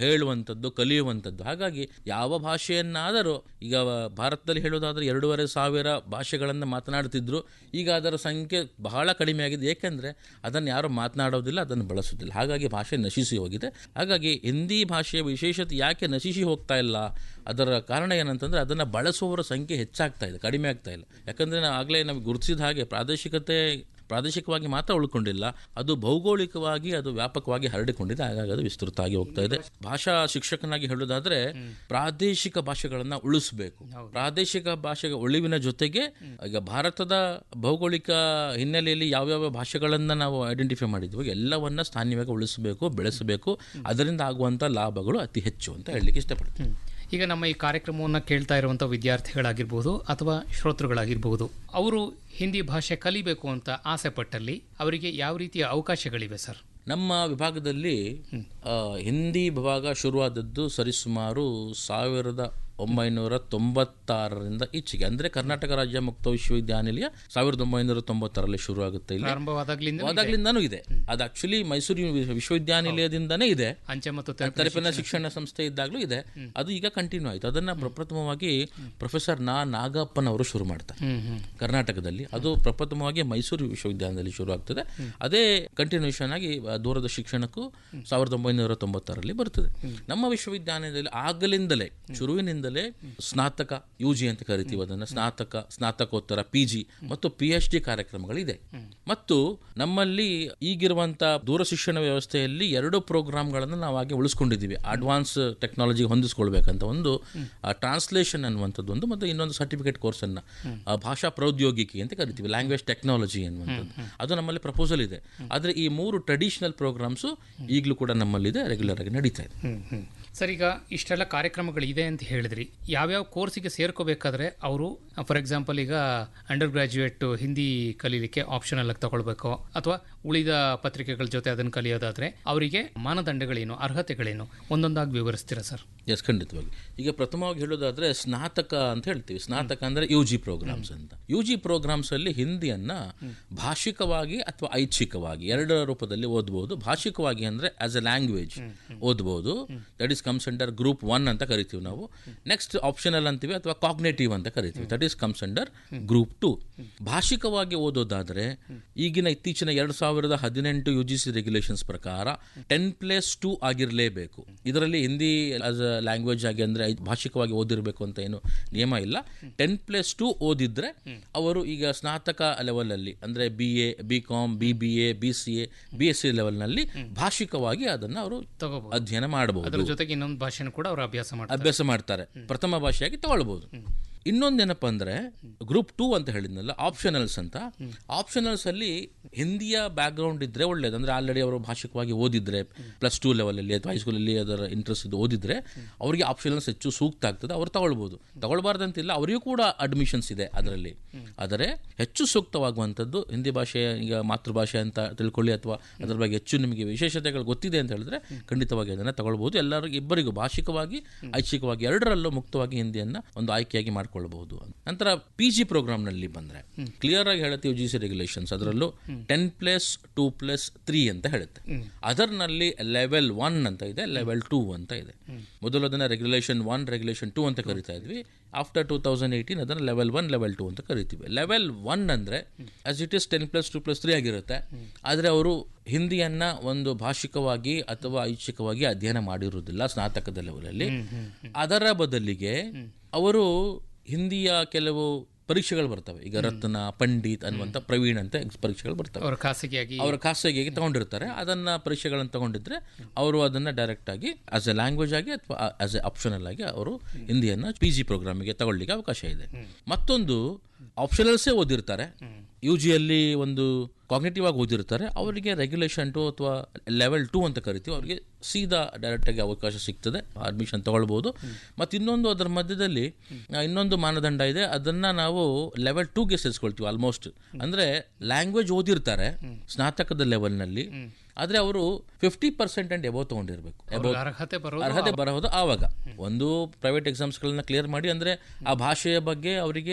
ಹೇಳುವಂಥದ್ದು ಕಲಿಯುವಂಥದ್ದು ಹಾಗಾಗಿ ಯಾವ ಭಾಷೆಯನ್ನಾದರೂ ಈಗ ಭಾರತದಲ್ಲಿ ಹೇಳೋದಾದ್ರೆ ಎರಡೂವರೆ ಸಾವಿರ ಭಾಷೆಗಳನ್ನು ಮಾತನಾಡ್ತಿದ್ರು ಈಗ ಅದರ ಸಂಖ್ಯೆ ಬಹಳ ಕಡಿಮೆ ಆಗಿದೆ ಏಕೆಂದರೆ ಅದನ್ನು ಯಾರು ಮಾತನಾಡೋದಿಲ್ಲ ಅದನ್ನು ಬಳಸೋದಿಲ್ಲ ಹಾಗಾಗಿ ಭಾಷೆ ನಶಿಸಿ ಹೋಗಿದೆ ಹಾಗಾಗಿ ಹಿಂದಿ ಭಾಷೆಯ ವಿಶೇಷತೆ ಯಾಕೆ ನಶಿಸಿ ಹೋಗ್ತಾ ಇಲ್ಲ ಅದರ ಕಾರಣ ಏನಂತಂದರೆ ಅದನ್ನು ಬಳಸುವವರ ಸಂಖ್ಯೆ ಹೆಚ್ಚಾಗ್ತಾ ಇದೆ ಕಡಿಮೆ ಆಗ್ತಾ ಇಲ್ಲ ಯಾಕಂದರೆ ನಾವು ಆಗಲೇ ನಮಗೆ ಗುರುತಿಸಿದ ಹಾಗೆ ಪ್ರಾದೇಶಿಕತೆ ಪ್ರಾದೇಶಿಕವಾಗಿ ಮಾತ್ರ ಉಳ್ಕೊಂಡಿಲ್ಲ ಅದು ಭೌಗೋಳಿಕವಾಗಿ ಅದು ವ್ಯಾಪಕವಾಗಿ ಹರಡಿಕೊಂಡಿದೆ ಹಾಗಾಗಿ ಅದು ವಿಸ್ತೃತ ಆಗಿ ಹೋಗ್ತಾ ಇದೆ ಭಾಷಾ ಶಿಕ್ಷಕನಾಗಿ ಹೇಳೋದಾದ್ರೆ ಪ್ರಾದೇಶಿಕ ಭಾಷೆಗಳನ್ನ ಉಳಿಸಬೇಕು ಪ್ರಾದೇಶಿಕ ಭಾಷೆಗಳ ಉಳಿವಿನ ಜೊತೆಗೆ ಈಗ ಭಾರತದ ಭೌಗೋಳಿಕ ಹಿನ್ನೆಲೆಯಲ್ಲಿ ಯಾವ್ಯಾವ ಭಾಷೆಗಳನ್ನ ನಾವು ಐಡೆಂಟಿಫೈ ಮಾಡಿದ್ವಿ ಎಲ್ಲವನ್ನ ಸ್ಥಾನೀಯವಾಗಿ ಉಳಿಸಬೇಕು ಬೆಳೆಸಬೇಕು ಅದರಿಂದ ಆಗುವಂತ ಲಾಭಗಳು ಅತಿ ಹೆಚ್ಚು ಅಂತ ಹೇಳಲಿಕ್ಕೆ ಇಷ್ಟಪಡ್ತೀನಿ ಈಗ ನಮ್ಮ ಈ ಕಾರ್ಯಕ್ರಮವನ್ನು ಕೇಳ್ತಾ ಇರುವಂಥ ವಿದ್ಯಾರ್ಥಿಗಳಾಗಿರ್ಬೋದು ಅಥವಾ ಶ್ರೋತೃಗಳಾಗಿರ್ಬೋದು ಅವರು ಹಿಂದಿ ಭಾಷೆ ಕಲಿಬೇಕು ಅಂತ ಆಸೆ ಪಟ್ಟಲ್ಲಿ ಅವರಿಗೆ ಯಾವ ರೀತಿಯ ಅವಕಾಶಗಳಿವೆ ಸರ್ ನಮ್ಮ ವಿಭಾಗದಲ್ಲಿ ಆ, ಹಿಂದಿ ವಿಭಾಗ ಶುರುವಾದದ್ದು ಸರಿಸುಮಾರು ಸಾವಿರದ ಒಂಬೈನೂರ ತೊಂಬತ್ತಾರರಿಂದ ಈಚೆಗೆ ಅಂದ್ರೆ ಕರ್ನಾಟಕ ರಾಜ್ಯ ಮುಕ್ತ ವಿಶ್ವವಿದ್ಯಾನಿಲಯ ಸಾವಿರದ ಒಂಬೈನೂರ ತೊಂಬತ್ತಾರಲ್ಲಿ ಶುರುವಾಗುತ್ತೆ ಇಲ್ಲಿ ಪ್ರಾರಂಭವಾದಾಗ್ಲಿಂದ ಅದಾಗ್ಲಿಂದಾನೂ ಇದೆ ಅದು ಆಕ್ಚುಲಿ ಮೈಸೂರು ವಿ- ವಿಶ್ವವಿದ್ಯಾನಿಲಯದಿಂದನೇ ಇದೆ ಅಂಚೆ ಮತ್ತು ತರಪಿನ ಶಿಕ್ಷಣ ಸಂಸ್ಥೆ ಇದ್ದಾಗಲೂ ಇದೆ ಅದು ಈಗ ಕಂಟಿನ್ಯೂ ಆಯ್ತು ಅದನ್ನ ಪ್ರಪ್ರಥಮವಾಗಿ ಪ್ರೊಫೆಸರ್ ನಾ ನಾಗಪ್ಪನವರು ಶುರು ಮಾಡ್ತಾರೆ ಹ್ಮ್ ಹ್ಮ್ ಕರ್ನಾಟಕದಲ್ಲಿ ಅದು ಪ್ರಪ್ರಥಮವಾಗಿ ಮೈಸೂರು ವಿಶ್ವವಿದ್ಯಾಲಯದಲ್ಲಿ ಶುರು ಆಗ್ತದೆ ಅದೇ ಕಂಟಿನ್ಯೂಷನ್ ಆಗಿ ಆ, ದೂರದ ಶಿಕ್ಷಣಕ್ಕೂ ಸಾವಿರದ ಒಂಬೈನೂರ ತೊಂಬತ್ತಾರಲ್ಲಿ ಬರ್ತದೆ ನಮ್ಮ ವಿಶ್ವವಿದ್ಯಾಲಯದಲ್ಲಿ ಆಗಲಿಂದಲೇ ಶುರುವಿನಿಂದಲೇ ಸ್ನಾತಕ ಯು ಜಿ ಅಂತ ಕರಿತೀವಿ ಅದನ್ನು ಸ್ನಾತಕ ಸ್ನಾತಕೋತ್ತರ ಪಿ ಜಿ ಮತ್ತು ಪಿ ಎಚ್ ಡಿ ಕಾರ್ಯಕ್ರಮಗಳಿದೆ ಮತ್ತು ನಮ್ಮಲ್ಲಿ ಈಗಿರುವಂತ ದೂರ ಶಿಕ್ಷಣ ವ್ಯವಸ್ಥೆಯಲ್ಲಿ ಎರಡು ಪ್ರೋಗ್ರಾಮ್ಗಳನ್ನು ನಾವು ಹಾಗೆ ಉಳಿಸ್ಕೊಂಡಿದ್ದೀವಿ ಅಡ್ವಾನ್ಸ್ ಟೆಕ್ನಾಲಜಿ ಹೊಂದಿಸ್ಕೊಳ್ಬೇಕಂತ ಒಂದು ಟ್ರಾನ್ಸ್ಲೇಷನ್ ಅನ್ನುವಂಥದ್ದು ಒಂದು ಮತ್ತು ಇನ್ನೊಂದು ಸರ್ಟಿಫಿಕೇಟ್ ಕೋರ್ಸನ್ನು ಭಾಷಾ ಪ್ರೌದ್ಯೋಗಿಕಿ ಅಂತ ಕರಿತೀವಿ ಲ್ಯಾಂಗ್ವೇಜ್ ಟೆಕ್ನಾಲಜಿ ಅನ್ನುವಂಥದ್ದು ಅದು ನಮ್ಮಲ್ಲಿ ಪ್ರಪೋಸಲ್ ಇದೆ ಆದರೆ ಈ ಮೂರು ಟ್ರೆಡಿಷನಲ್ ಪ್ರೋಗ್ರಾಮ್ಸು ಈಗಲೂ ಕೂಡ ನಮ್ಮಲ್ಲಿದೆ ರೆಗ್ಯುಲರ್ ಆಗಿ ನಡೀತಾ ಇದೆ ಹ್ಮ್ ಹ್ಮ್ ಸರ್ ಈಗ ಇಷ್ಟೆಲ್ಲ ಕಾರ್ಯಕ್ರಮಗಳು ಇದೆ ಅಂತ ಹೇಳಿದ್ರಿ ಯಾವ್ಯಾವ ಕೋರ್ಸಿಗೆ ಸೇರ್ಕೋಬೇಕಾದ್ರೆ ಅವರು ಫಾರ್ ಎಕ್ಸಾಂಪಲ್ ಈಗ ಅಂಡರ್ ಗ್ರಾಜ್ಯುಯೇಟ್ ಹಿಂದಿ ಕಲೀಲಿಕ್ಕೆ ಆಪ್ಷನಲ್ ಆಗಿ ತಗೊಳ್ಬೇಕು ಅಥವಾ ಉಳಿದ ಪತ್ರಿಕೆಗಳ ಜೊತೆ ಅದನ್ನು ಕಲಿಯೋದಾದ್ರೆ ಅವರಿಗೆ ಮಾನದಂಡಗಳೇನು ಅರ್ಹತೆಗಳೇನು ಒಂದೊಂದಾಗಿ ವಿವರಿಸ್ತೀರಾ ಸರ್ ಎಸ್ ಖಂಡಿತವಾಗಿ ಈಗ ಪ್ರಥಮವಾಗಿ ಹೇಳೋದಾದ್ರೆ ಸ್ನಾತಕ ಅಂತ ಹೇಳ್ತೀವಿ ಸ್ನಾತಕ ಅಂದ್ರೆ ಯು ಜಿ ಪ್ರೋಗ್ರಾಮ್ಸ್ ಅಂತ ಯು ಜಿ ಪ್ರೋಗ್ರಾಮ್ಸ್ ಅಲ್ಲಿ ಹಿಂದಿಯನ್ನ ಭಾಷಿಕವಾಗಿ ಅಥವಾ ಐಚ್ಛಿಕವಾಗಿ ಎರಡರ ರೂಪದಲ್ಲಿ ಓದಬಹುದು ಭಾಷಿಕವಾಗಿ ಅಂದ್ರೆ ಆಸ್ ಎ ಲ್ಯಾಂಗ್ವೇಜ್ ಓದಬಹುದು that is comes under group one ಅಂತ ಕರಿತೀವಿ ನಾವು ನೆಕ್ಸ್ಟ್ ಆಪ್ಷನಲ್ ಅಂತೀವಿ ಅಥವಾ ಕಾಗ್ನೇಟಿವ್ ಅಂತ ಕರಿತೀವಿ that is comes under group two ಭಾಷಿಕವಾಗಿ ಓದೋದಾದ್ರೆ ಈಗಿನ ಇತ್ತೀಚಿನ ಎರಡು ಸಾವಿರದ ಹದಿನೆಂಟು ಯು ಜಿ ಸಿ ರೆಗ್ಯುಲೇಷನ್ಸ್ ಪ್ರಕಾರ ಟೆನ್ ಪ್ಲೇಸ್ ಟು ಆಗಿರಲೇಬೇಕು ಇದರಲ್ಲಿ ಹಿಂದಿ ಆಸ್ ಅ ಲ್ಯಾಂಗ್ವೇಜ್ ಆಗಿ ಅಂದ್ರೆ ಐ- ಭಾಷಿಕವಾಗಿ ಓದಿರಬೇಕು ಅಂತ ಏನು ನಿಯಮ ಇಲ್ಲ ಟೆನ್ ಪ್ಲೇಸ್ ಟು ಓದಿದ್ರೆ ಅವರು ಈಗ ಸ್ನಾತಕ ಲೆವೆಲ್ ಅಲ್ಲಿ ಅಂದ್ರೆ B A B com B B A B C A B S C ಲೆವೆಲ್ನಲ್ಲಿ ಭಾಷಿಕವಾಗಿ ಅದನ್ನು ಅವರು ತಗೋಬಹುದು ಅಧ್ಯಯನ ಮಾಡಬಹುದು ಅದ್ರ ಜೊತೆಗೆ ಇನ್ನೊಂದು ಭಾಷೆನೂ ಕೂಡ ಅವರು ಅಭ್ಯಾಸ ಮಾಡ್ತಾರೆ ಅಭ್ಯಾಸ ಮಾಡ್ತಾರೆ ಪ್ರಥಮ ಭಾಷೆಯಾಗಿ ತಗೊಳ್ಬಹುದು ಇನ್ನೊಂದೇನಪ್ಪ ಅಂದ್ರೆ ಗ್ರೂಪ್ ಟೂ ಅಂತ ಹೇಳಿದ್ನಲ್ಲ ಆಪ್ಷನಲ್ಸ್ ಅಂತ ಆಪ್ಷನಲ್ಸ್ ಅಲ್ಲಿ ಹಿಂದಿಯ ಬ್ಯಾಕ್ ಗ್ರೌಂಡ್ ಇದ್ರೆ ಒಳ್ಳೇದು ಅಂದ್ರೆ ಆಲ್ರೆಡಿ ಅವರು ಭಾಷಿಕವಾಗಿ ಓದಿದ್ರೆ ಪ್ಲಸ್ ಟೂ ಲೆವೆಲ್ ಅಲ್ಲಿ ಅಥವಾ ಹೈಸ್ಕೂಲಲ್ಲಿ ಅದರ ಇಂಟ್ರೆಸ್ಟ್ ಇದು ಓದಿದ್ರೆ ಅವರಿಗೆ ಆಪ್ಷನಲ್ಸ್ ಹೆಚ್ಚು ಸೂಕ್ತ ಆಗ್ತದೆ ಅವರು ತಗೊಳ್ಬಹುದು ತಗೊಳ್ಬಾರ್ದಂತಿಲ್ಲ ಅವರಿಗೂ ಕೂಡ ಅಡ್ಮಿಷನ್ಸ್ ಇದೆ ಅದರಲ್ಲಿ ಆದರೆ ಹೆಚ್ಚು ಸೂಕ್ತವಾಗುವಂಥದ್ದು ಹಿಂದಿ ಭಾಷೆ ಈಗ ಮಾತೃಭಾಷೆ ಅಂತ ತಿಳ್ಕೊಳ್ಳಿ ಅಥವಾ ಅದರ ಬಗ್ಗೆ ಹೆಚ್ಚು ನಿಮಗೆ ವಿಶೇಷತೆಗಳು ಗೊತ್ತಿದೆ ಅಂತ ಹೇಳಿದ್ರೆ ಖಂಡಿತವಾಗಿ ಅದನ್ನು ತಗೊಳ್ಬಹುದು ಎಲ್ಲರಿಗೂ ಇಬ್ಬರಿಗೂ ಭಾಷಿಕವಾಗಿ ಐಚ್ಛಿಕವಾಗಿ ಎರಡರಲ್ಲೂ ಮುಕ್ತವಾಗಿ ಹಿಂದಿಯನ್ನ ಒಂದು ಆಯ್ಕೆಯಾಗಿ ಮಾಡ್ಕೊಳ್ಬಹುದು ನಂತರ ಪಿ ಜಿ ಪ್ರೋಗ್ರಾಮ್ನಲ್ಲಿ ಬಂದ್ರೆ ಕ್ಲಿಯರ್ ಆಗಿ ಹೇಳುತ್ತೆ ಯು ಜಿ ಸಿ ರೆಗ್ಯುಲೇಷನ್ಸ್ ಅದರಲ್ಲೂ ten plus two plus three ಅಂತ ಹೇಳುತ್ತೆ ಅದರಲ್ಲಿ ಲೆವೆಲ್ ಒನ್ ಅಂತ ಇದೆ ಲೆವೆಲ್ ಟೂ ಅಂತ ಇದೆ ಮೊದಲು ಅದನ್ನ ರೆಗ್ಯುಲೇಷನ್ ಒನ್ ರೆಗ್ಯುಲೇಷನ್ ಟೂ ಅಂತ ಕರಿತಾ ಇದ್ವಿ ಆಫ್ಟರ್ ಟೂ ತೌಸಂಡ್ ಏಯ್ಟೀನ್ ಅದನ್ನು ಲೆವೆಲ್ ಒನ್ ಲೆವೆಲ್ ಟೂ ಅಂತ ಕರಿತೀವಿ ಲೆವೆಲ್ ಒನ್ ಅಂದರೆ as it is ten plus two plus three ಆಗಿರುತ್ತೆ ಆದರೆ ಅವರು ಹಿಂದಿಯನ್ನ ಒಂದು ಭಾಷಿಕವಾಗಿ ಅಥವಾ ಐಚ್ಛಿಕವಾಗಿ ಅಧ್ಯಯನ ಮಾಡಿರುವುದಿಲ್ಲ ಸ್ನಾತಕದ ಲೆವೆಲಲ್ಲಿ ಅದರ ಬದಲಿಗೆ ಅವರು ಹಿಂದಿಯ ಕೆಲವು ಪರೀಕ್ಷೆಗಳು ಬರ್ತವೆ ಈಗ ರತ್ನ ಪಂಡಿತ್ ಅನ್ನುವಂಥ ಪ್ರವೀಣ್ ಅಂತ ಪರೀಕ್ಷೆಗಳು ಬರ್ತವೆ ಅವರ ಖಾಸಗಿಯಾಗಿ ಅವರ ಖಾಸಗಿಯಾಗಿ ತಗೊಂಡಿರ್ತಾರೆ ಅದನ್ನ ಪರೀಕ್ಷೆಗಳನ್ನು ತಗೊಂಡಿದ್ರೆ ಅವರು ಅದನ್ನ ಡೈರೆಕ್ಟ್ ಆಗಿ ಆಸ್ ಎ ಲ್ಯಾಂಗ್ವೇಜ್ ಆಗಿ ಅಥವಾ ಆಸ್ ಎ ಆಪ್ಷನಲ್ ಆಗಿ ಅವರು ಹಿಂದಿಯನ್ನ ಪಿ ಜಿ ಪ್ರೋಗ್ರಾಮಿಗೆ ತಗೊಳ್ಳಿಕ್ಕೆ ಅವಕಾಶ ಇದೆ ಮತ್ತೊಂದು ಆಪ್ಷನಲ್ಸೇ ಓದಿರ್ತಾರೆ ಯು ಜಿಯಲ್ಲಿ ಒಂದು ಕಾಗ್ನೇಟಿವ್ ಆಗಿ ಓದಿರ್ತಾರೆ ಅವರಿಗೆ ರೆಗ್ಯುಲೇಷನ್ ಟು ಅಥವಾ ಲೆವೆಲ್ ಟು ಅಂತ ಕರಿತೀವಿ ಅವರಿಗೆ ಸೀದಾ ಡೈರೆಕ್ಟ್ ಆಗಿ ಅವಕಾಶ ಸಿಗ್ತದೆ ಅಡ್ಮಿಷನ್ ತಗೊಳ್ಬಹುದು ಮತ್ತು ಇನ್ನೊಂದು ಅದರ ಮಧ್ಯದಲ್ಲಿ ಆ, ಇನ್ನೊಂದು ಮಾನದಂಡ ಇದೆ ಅದನ್ನ ನಾವು ಲೆವೆಲ್ ಟೂಗೆ ಸೇರಿಸ್ಕೊಳ್ತೀವಿ ಆಲ್ಮೋಸ್ಟ್ ಅಂದ್ರೆ ಲ್ಯಾಂಗ್ವೇಜ್ ಓದಿರ್ತಾರೆ ಸ್ನಾತಕದ ಲೆವೆಲ್ನಲ್ಲಿ ಆದ್ರೆ ಅವರು ಫಿಫ್ಟಿ ಪರ್ಸೆಂಟ್ ಅಂಡ್ ಎಬೋ ತಗೊಂಡಿರ್ಬೇಕು ಅವ್ರಿಗೆ ಅರ್ಹತೆ ಬರೋದು ಅರ್ಹತೆ ಬರಬಹುದು ಆವಾಗ ಒಂದು ಪ್ರೈವೇಟ್ ಎಕ್ಸಾಮ್ಸ್ಗಳನ್ನ ಕ್ಲಿಯರ್ ಮಾಡಿ ಅಂದ್ರೆ ಆ ಭಾಷೆಯ ಬಗ್ಗೆ ಅವರಿಗೆ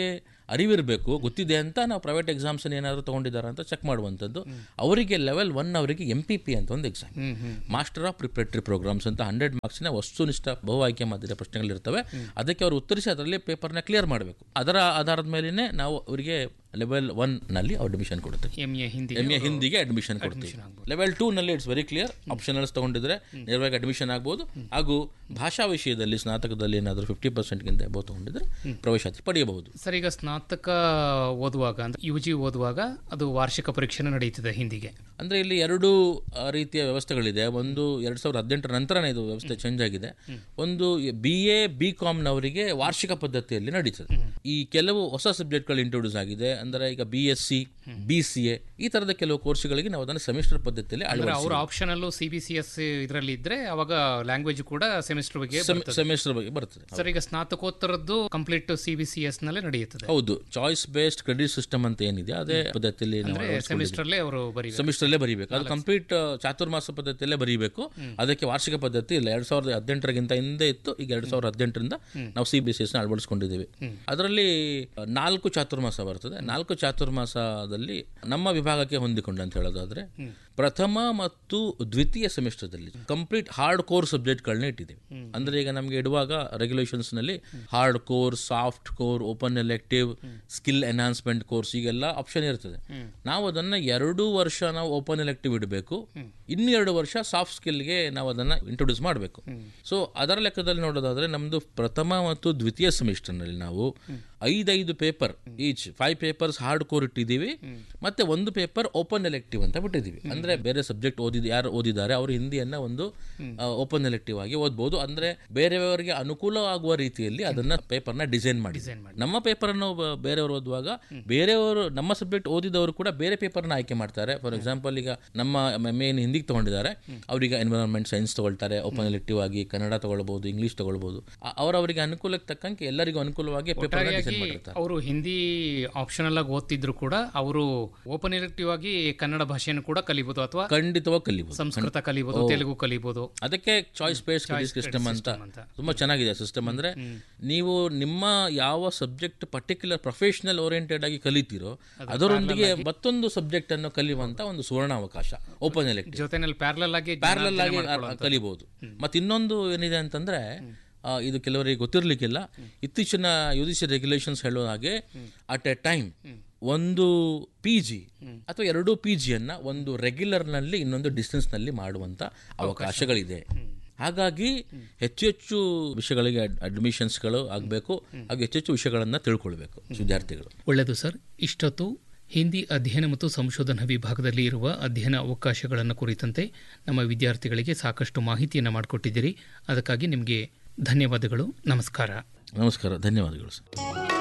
ಅರಿವಿರಬೇಕು ಗೊತ್ತಿದೆ ಅಂತ ನಾವು ಪ್ರೈವೇಟ್ ಎಕ್ಸಾಮ್ಸ್ ಏನಾದ್ರು ತಗೊಂಡಿದ್ದಾರೆ ಅಂತ ಚೆಕ್ ಮಾಡುವಂಥದ್ದು ಅವರಿಗೆ ಲೆವೆಲ್ ಒನ್ ಅವರಿಗೆ ಎಂ ಪಿ ಪಿ ಅಂತ ಒಂದು exam hmm hmm master of preparatory programmes ಅಂತ ಹಂಡ್ರೆಡ್ ಮಾರ್ಕ್ಸ್ನ ವಸ್ತುನಿಷ್ಠ ಬಹು ಆಯ್ಕೆ ಮಾದರಿಯ ಪ್ರಶ್ನೆಗಳಿರ್ತವೆ ಅದಕ್ಕೆ ಅವರು ಉತ್ತರಿಸಿ ಅದರಲ್ಲಿ ಪೇಪರ್ನ ಕ್ಲಿಯರ್ ಮಾಡಬೇಕು ಅದರ ಆಧಾರದ ಮೇಲೇ ನಾವು ಅವರಿಗೆ ಲೆವೆಲ್ ಒನ್ ನಲ್ಲಿ ಅಡ್ಮಿಷನ್ ಕೊಡ್ತೇವೆ M A Hindi M A ಹಿಂದಿಗೆ ಅಡ್ಮಿಷನ್ ಕೊಡ್ತೀವಿ ಲೆವೆಲ್ ಟೂ ನಲ್ಲಿ ಇಟ್ಸ್ ವೆರಿ ಕ್ಲಿಯರ್ ಆಪ್ಷನಲ್ಸ್ ತಗೊಂಡಿದ್ರೆ ನೇರವಾಗಿ ಅಡ್ಮಿಷನ್ ಆಗ್ಬೋದು ಹಾಗೂ ಭಾಷಾ ವಿಷಯದಲ್ಲಿ ಸ್ನಾತಕದಲ್ಲಿ ಏನಾದರೂ ಫಿಫ್ಟಿ ಪರ್ಸೆಂಟ್ಗಿಂತ ಎಬೋ ತಗೊಂಡಿದ್ರೆ ಪ್ರವೇಶಾತಿ ಪಡೆಯಬಹುದು ಸರ್ ಈಗ ಸ್ನಾತಕ ಓದುವಾಗ ಅಂದ್ರೆ ಯು ಜಿ ಓದುವಾಗ ಅದು ವಾರ್ಷಿಕ ಪರೀಕ್ಷೆನೂ ನಡೆಯುತ್ತದೆ ಹಿಂದಿಗೆ ಅಂದ್ರೆ ಇಲ್ಲಿ ಎರಡು ಆ, ರೀತಿಯ ವ್ಯವಸ್ಥೆಗಳಿದೆ ಒಂದು ಎರಡ್ ಸಾವಿರದ ಹದಿನೆಂಟರ ನಂತರನೇ ಇದು ವ್ಯವಸ್ಥೆ ಚೇಂಜ್ ಆಗಿದೆ ಒಂದು ಬಿ ಎ ಬಿ ಕಾಮ್ನವರಿಗೆ ವಾರ್ಷಿಕ ಪದ್ಧತಿಯಲ್ಲಿ ನಡೀತದೆ ಈ ಕೆಲವು ಹೊಸ ಸಬ್ಜೆಕ್ಟ್ಗಳು ಇಂಟ್ರೊಡ್ಯೂಸ್ ಆಗಿದೆ ಅಂದ್ರೆ ಈಗ B S C B C A ಈ ತರದ ಕೆಲವು ಕೋರ್ಸ್ಗಳಿಗೆ ನಾವು ಅದನ್ನು ಸೆಮಿಸ್ಟರ್ ಪದ್ಧತಿಯಲ್ಲಿ ಅಂದ್ರೆ ಅವ್ರ ಆಪ್ಷನಲ್ಲೂ ಸಿ ಬಿ ಸಿ ಎಸ್ ಇದರಲ್ಲಿ ಇದ್ರೆ ಅವಾಗ ಲ್ಯಾಂಗ್ವೇಜ್ ಕೂಡ ಸೆಮಿಸ್ಟರ್ ಬಗ್ಗೆ ಬರ್ತದೆ. ಸೆಮಿಸ್ಟರ್ ಬಗ್ಗೆ ಬರ್ತದೆ ಸರ್ ಈಗ ಸ್ನಾತಕೋತ್ತರದ್ದು complete C B C S ನಲ್ಲೇ ನಡೆಯುತ್ತದೆ ಹೌದು ಚಾಯ್ಸ್ ಬೇಸ್ಡ್ ಕ್ರೆಡಿಟ್ ಸಿಸ್ಟಮ್ ಅಂತ ಏನಿದೆ ಅದೇ ಪದ್ಧತಿಯಲ್ಲಿ ನಾವು ಸೆಮಿಸ್ಟರ್ ಅಲ್ಲೇ ಅವರು ಬರೀ ಸೆಮಿಸ್ಟರ್ ಅಲ್ಲೇ ಬರೀಬೇಕು ಅದು ಕಂಪ್ಲೀಟ್ ಚಾತುರ್ಮಾಸ ಪದ್ಧತಿಯಲ್ಲೇ ಬರೀಬೇಕು ಅದಕ್ಕೆ ವಾರ್ಷಿಕ ಪದ್ಧತಿ ಇಲ್ಲ ಎರಡ್ ಸಾವಿರದ ಹದಿನೆಂಟರಗಿಂತ ಹಿಂದೆ ಇತ್ತು ಈಗ ಎರಡ್ ಸಾವಿರದ ಹದಿನೆಂಟರಿಂದ ನಾವು ಸಿ ಬಿ ಸಿ ಎಸ್ ನ ಅಳವಡಿಸ್ಕೊಂಡಿದ್ದೀವಿ ಅದರಲ್ಲಿ ಆ, ನಾಲ್ಕು ಚಾತುರ್ಮಾಸ ಬರ್ತದೆ ನಾಲ್ಕು ಚಾತುರ್ಮಾಸದಲ್ಲಿ ನಮ್ಮ ವಿಭಾಗಕ್ಕೆ ಹೊಂದಿಕೊಂಡು ಅಂತ ಹೇಳೋದಾದ್ರೆ ಪ್ರಥಮ ಮತ್ತು ದ್ವಿತೀಯ ಸೆಮಿಸ್ಟರ್ದಲ್ಲಿ ಕಂಪ್ಲೀಟ್ ಹಾರ್ಡ್ ಕೋರ್ ಸಬ್ಜೆಕ್ಟ್ಗಳನ್ನ ಇಟ್ಟಿದ್ದೀವಿ ಅಂದ್ರೆ ಈಗ ನಮಗೆ ಇಡುವಾಗ ರೆಗ್ಯುಲೇಷನ್ಸ್ ನಲ್ಲಿ hard core soft core open elective skill enhancement course ಈಗೆಲ್ಲ ಆಪ್ಷನ್ ಇರ್ತದೆ ನಾವು ಅದನ್ನ ಎರಡು ವರ್ಷ ನಾವು ಓಪನ್ ಎಲೆಕ್ಟಿವ್ ಇಡಬೇಕು ಇನ್ನು ಎರಡು ವರ್ಷ ಸಾಫ್ಟ್ ಸ್ಕಿಲ್ಗೆ ನಾವು ಅದನ್ನ ಇಂಟ್ರೊಡ್ಯೂಸ್ ಮಾಡಬೇಕು ಸೊ ಅದರ ಲೆಕ್ಕದಲ್ಲಿ ನೋಡೋದಾದ್ರೆ ನಮ್ದು ಪ್ರಥಮ ಮತ್ತು ದ್ವಿತೀಯ ಸೆಮಿಸ್ಟರ್ನಲ್ಲಿ ನಾವು ಐದೈದು paper each five papers hard core ಇಟ್ಟಿದ್ದೀವಿ ಮತ್ತೆ ಒಂದು ಪೇಪರ್ ಓಪನ್ ಎಲೆಕ್ಟಿವ್ ಅಂತ ಬಿಟ್ಟಿದ್ದೀವಿ ಅಂದ್ರೆ ಬೇರೆ ಸಬ್ಜೆಕ್ಟ್ ಓದಿದ ಯಾರು ಓದಿದ್ದಾರೆ ಅವರು ಹಿಂದಿಯನ್ನ ಒಂದು ಓಪನ್ ಎಲೆಕ್ಟಿವ್ ಆಗಿ ಓದ್ಬೋದು ಅಂದ್ರೆ ಬೇರೆಯವರಿಗೆ ಅನುಕೂಲ ಆಗುವ ರೀತಿಯಲ್ಲಿ ಅದನ್ನ ಪೇಪರ್ನ ಡಿಸೈನ್ ಮಾಡಿ ನಮ್ಮ ಪೇಪರ್ ಅನ್ನು ಬ- ಬೇರೆಯವರು ಓದುವಾಗ ಬೇರೆಯವರು ನಮ್ಮ ಸಬ್ಜೆಕ್ಟ್ ಓದಿದವರು ಕೂಡ ಬೇರೆ ಪೇಪರ್ನ ಆಯ್ಕೆ ಮಾಡ್ತಾರೆ ಫಾರ್ ಎಕ್ಸಾಂಪಲ್ ಈಗ ನಮ್ಮ ಮೇನ್ ಹಿಂದಿಗೆ ತಗೊಂಡಿದ್ದಾರೆ ಅವರಿಗೆ ಎನ್ವಿರಾನ್ಮೆಂಟ್ ಸೈನ್ಸ್ ತಗೊಳ್ತಾರೆ ಓಪನ್ ಎಲೆಕ್ಟಿವ್ ಆಗಿ ಕನ್ನಡ ತಗೊಳ್ಬಹುದು ಇಂಗ್ಲಿಷ್ ತಗೊಳ್ಬಹುದು ಅ- ಅವರವರಿಗೆ ಅನುಕೂಲಕ್ಕೆ ತಕ್ಕಂಗೆ ಎಲ್ಲರಿಗೂ ಅನುಕೂಲವಾಗಿ ಪೇಪರ್ ಡಿಸೈನ್ ಮಾಡಿರ್ತಾರೆ ಅವರು ಹಿಂದಿ ಆಪ್ಷನಲ್ ಆಗಿ ಓದ್ತಿದ್ರು ಕೂಡ ಅವರು ಓಪನ್ ಎಲೆಕ್ಟಿವ್ ಆಗಿ ಕನ್ನಡ ಭಾಷೆಯನ್ನು ಕೂಡ ಕಲಿಬಹುದು ಅಥವಾ ಖಂಡಿತವಾಗಿ ಕಲಿಬಹುದು ಸಂಸ್ಕೃತ ಕಲಿಬಹುದು ತೆಲುಗು ಕಲಿಬಹುದು ಅದಕ್ಕೆ ಚಾಯ್ಸ್ ಬೇಸ್ಡ್ ಕ್ರೆಡಿಟ್ ಸಿಸ್ಟಮ್ ಅಂತ ಅಂತ. ತುಂಬಾ ಚೆನ್ನಾಗಿದೆ ಸಿಸ್ಟಮ್ ಅಂದ್ರೆ ನೀವು ನಿಮ್ಮ ಯಾವ ಸಬ್ಜೆಕ್ಟ್ ಪರ್ಟಿಕ್ಯುಲರ್ ಪ್ರೊಫೆಷನಲ್ ಓರಿಯೆಂಟೆಡ್ ಆಗಿ ಕಲಿತೀರೋ ಅದರೊಂದಿಗೆ ಮತ್ತೊಂದು ಸಬ್ಜೆಕ್ಟ್ ಅನ್ನು ಕಲಿಯುವಂತ ಒಂದು ಸುವರ್ಣ ಅವಕಾಶ ಓಪನ್ ಎಲೆಕ್ಟಿವ್ ಜೊತೆನಲ್ಲಿ ಪ್ಯಾರಲಲ್ ಆಗಿ ಪ್ಯಾರಲಲ್ ಆಗಿ ಕಲಿಬಹುದು ಮತ್ತೆ ಇನ್ನೊಂದು ಏನಿದೆ ಅಂತಂದ್ರೆ ಆ, ಇದು ಕೆಲವರಿಗೆ ಗೊತ್ತಿರ್ಲಿಕ್ಕಿಲ್ಲ ಇತ್ತೀಚಿನ ಯು ಜಿ ಸಿ ರೆಗ್ಯುಲೇಷನ್ಸ್ ಹೇಳೋ ಹಾಗೆ ಅಟ್ ಎ ಟೈಮ್ ಒಂದು ಪಿ ಜಿ ಅಥವಾ ಎರಡು ಪಿ ಜಿಯನ್ನ ಒಂದು ರೆಗ್ಯುಲರ್ ನಲ್ಲಿ ಇನ್ನೊಂದು ಡಿಸ್ಟೆನ್ಸ್ ನಲ್ಲಿ ಮಾಡುವಂತ ಅವಕಾಶಗಳಿದೆ ಹಾಗಾಗಿ ಹೆಚ್ಚು ಹೆಚ್ಚು ವಿಷಯಗಳಿಗೆ ಅಡ್ಮಿಷನ್ಸ್ಗಳು ಆಗಬೇಕು ಹಾಗೂ ಹೆಚ್ಚು ಹೆಚ್ಚು ವಿಷಯಗಳನ್ನು ತಿಳ್ಕೊಳ್ಬೇಕು ವಿದ್ಯಾರ್ಥಿಗಳು ಒಳ್ಳೆಯದು ಸರ್ ಇಷ್ಟೊತ್ತು ಹಿಂದಿ ಅಧ್ಯಯನ ಮತ್ತು ಸಂಶೋಧನಾ ವಿಭಾಗದಲ್ಲಿ ಇರುವ ಅಧ್ಯಯನ ಅವಕಾಶಗಳನ್ನು ಕುರಿತಂತೆ ನಮ್ಮ ವಿದ್ಯಾರ್ಥಿಗಳಿಗೆ ಸಾಕಷ್ಟು ಮಾಹಿತಿಯನ್ನು ಮಾಡಿಕೊಟ್ಟಿದ್ದೀರಿ ಅದಕ್ಕಾಗಿ ನಿಮಗೆ ಧನ್ಯವಾದಗಳು ನಮಸ್ಕಾರ ನಮಸ್ಕಾರ ಧನ್ಯವಾದಗಳು ಸರ್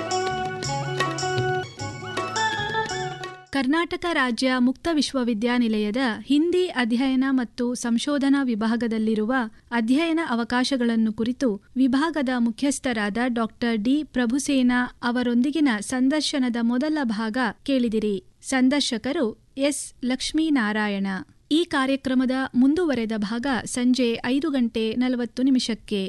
ಕರ್ನಾಟಕ ರಾಜ್ಯ ಮುಕ್ತ ವಿಶ್ವವಿದ್ಯಾನಿಲಯದ ಹಿಂದಿ ಅಧ್ಯಯನ ಮತ್ತು ಸಂಶೋಧನಾ ವಿಭಾಗದಲ್ಲಿರುವ ಅಧ್ಯಯನ ಅವಕಾಶಗಳನ್ನು ಕುರಿತು ವಿಭಾಗದ ಮುಖ್ಯಸ್ಥರಾದ ಡಾಕ್ಟರ್ ಡಿ ಪ್ರಭುಸೇನಾ ಅವರೊಂದಿಗಿನ ಸಂದರ್ಶನದ ಮೊದಲ ಭಾಗ ಕೇಳಿದಿರಿ ಸಂದರ್ಶಕರು ಎಸ್ ಲಕ್ಷ್ಮೀನಾರಾಯಣ ಈ ಕಾರ್ಯಕ್ರಮದ ಮುಂದುವರೆದ ಭಾಗ ಸಂಜೆ ಐದು ಗಂಟೆ ನಲವತ್ತು ನಿಮಿಷಕ್ಕೆ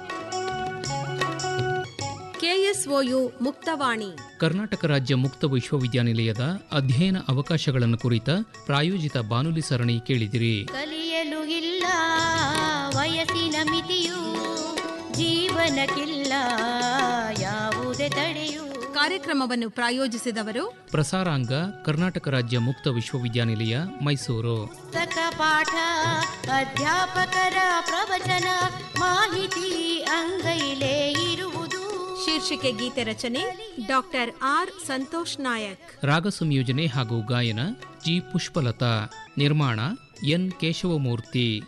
ಕೆಎಸ್ಒಯು ಮುಕ್ತವಾಣಿ ಕರ್ನಾಟಕ ರಾಜ್ಯ ಮುಕ್ತ ವಿಶ್ವವಿದ್ಯಾನಿಲಯದ ಅಧ್ಯಯನ ಅವಕಾಶಗಳನ್ನು ಕುರಿತ ಪ್ರಾಯೋಜಿತ ಬಾನುಲಿ ಸರಣಿ ಕೇಳಿದಿರಿ ಕಲಿಯಲು ಇಲ್ಲ ವಯಸ್ಸಿನ ಮಿತಿಯು ಜೀವನಕ್ಕಿಲ್ಲ ಯಾವುದೇ ತಡೆಯು ಕಾರ್ಯಕ್ರಮವನ್ನು ಪ್ರಾಯೋಜಿಸಿದವರು ಪ್ರಸಾರಾಂಗ ಕರ್ನಾಟಕ ರಾಜ್ಯ ಮುಕ್ತ ವಿಶ್ವವಿದ್ಯಾನಿಲಯ ಮೈಸೂರು ಪುಸ್ತಕ ಪಾಠ ಅಧ್ಯಾಪಕರ ಪ್ರವಚನ ಮಾಹಿತಿ ಅಂಗೈಲೇ ಇರುವುದು ಶೀರ್ಷಿಕೆ ಗೀತೆ ರಚನೆ ಡಾಕ್ಟರ್ ಆರ್ ಸಂತೋಷ್ ನಾಯಕ್ ರಾಗ ಸಂಯೋಜನೆ ಹಾಗೂ ಗಾಯನ ಜಿ ಪುಷ್ಪಲತಾ ನಿರ್ಮಾಣ ಎನ್ ಕೇಶವಮೂರ್ತಿ